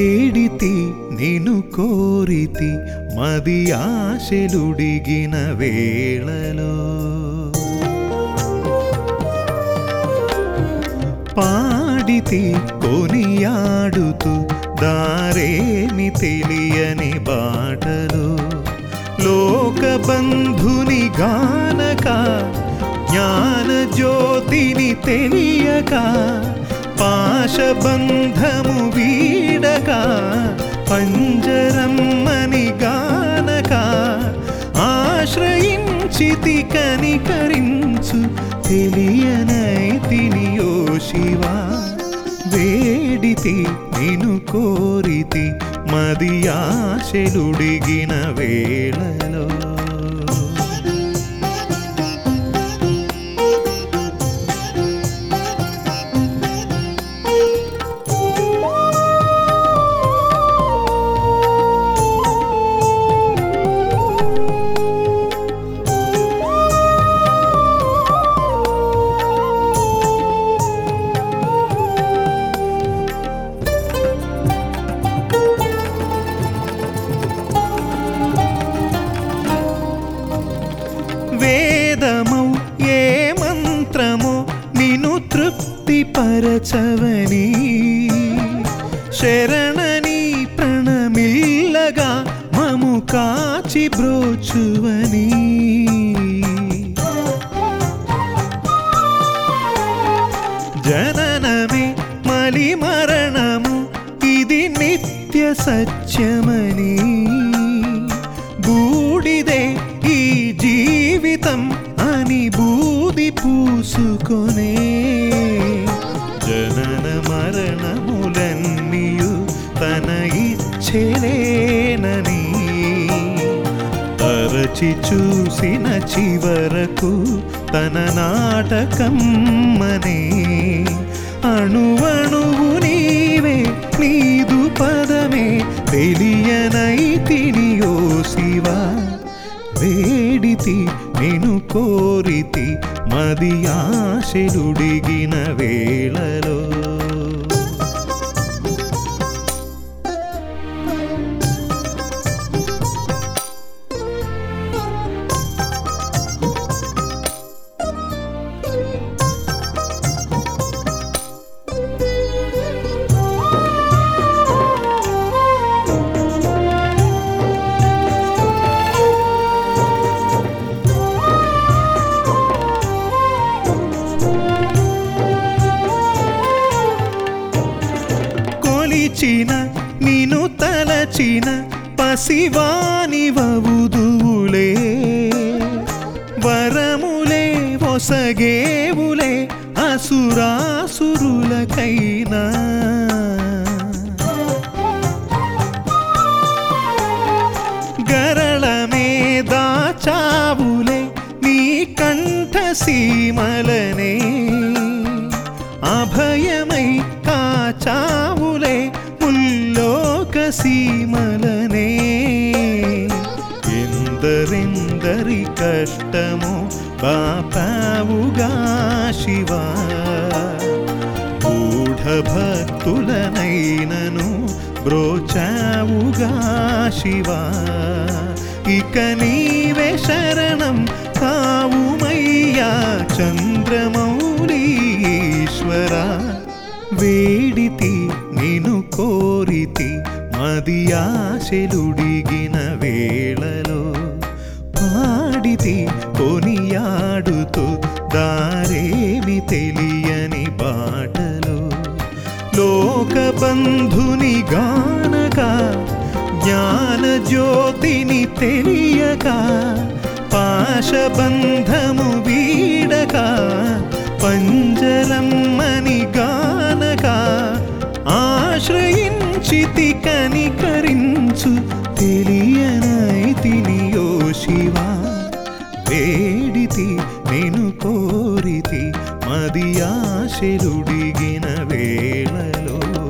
వేడితి నిను కోరితి మది ఆశలుడిగిన వేళలో పాడితి కొనియాడుతూ దారేమి తెలియని బాటలో లోకబంధుని గానక జ్ఞాన జ్యోతిని తెలియక పాశబంధము వీడక పంజరమ్మని గానక ఆశ్రయించితి కనికరించు తెలియనైతిని ఓ శివా వేడితి నిను కోరితి మది ఆశలుడిగిన వేళలో వేదమౌ ఏ మంత్రమో నిను తృప్తి పరచవని శరణని ప్రణమిల్లగా మము కాచి బ్రోచువని జననమే మలి మరణము ఇది నిత్య సత్యమని బూడిదే ఈ జీవితం అని బూది పూసుకొనే జనన మరణములన్నీయు తన ఇచ్చెలేనని తరచి చూసిన చివరకు తన నాటకమ్మనే అణువణువు నీవే నీదు పదమే తెలియనైతిని ఓ శివా వేడితి నేను కోరితి మది ఆశలుడిగిన వేళలో కొలిచిన నిను తలచిన పసివాని వవుదువులే వరములే ఒసగేవులే అసురాసురులకైనా గరళమే దాచావులే నీ కంఠ సీమలనే అభయమై కాచావులే ముల్లోక సీమలనే ఎందరెందరి కష్టము పాపావుగా శివా గూఢ భక్తులనైనను బ్రోచావుగా శివా ఇక నీవే శరణం కావుమయ్యా చంద్రమౌళీశ్వర వేడితి నిను కోరితి మది ఆశలుడిగిన వేళలో పాడితి కొనియాడుతూ దారేమి తెలియని బాటలో లోకబంధుని గానక జ్ఞాన జ్యోతిని తెలియక పాశబంధము వీడక పంజరమ్మని గానక ఆశ్రయించితి కనికరించు తెలియనైతిని ఓ శివా వేడితి నేను కోరితి మది ఆశలుడిగిన వేళలో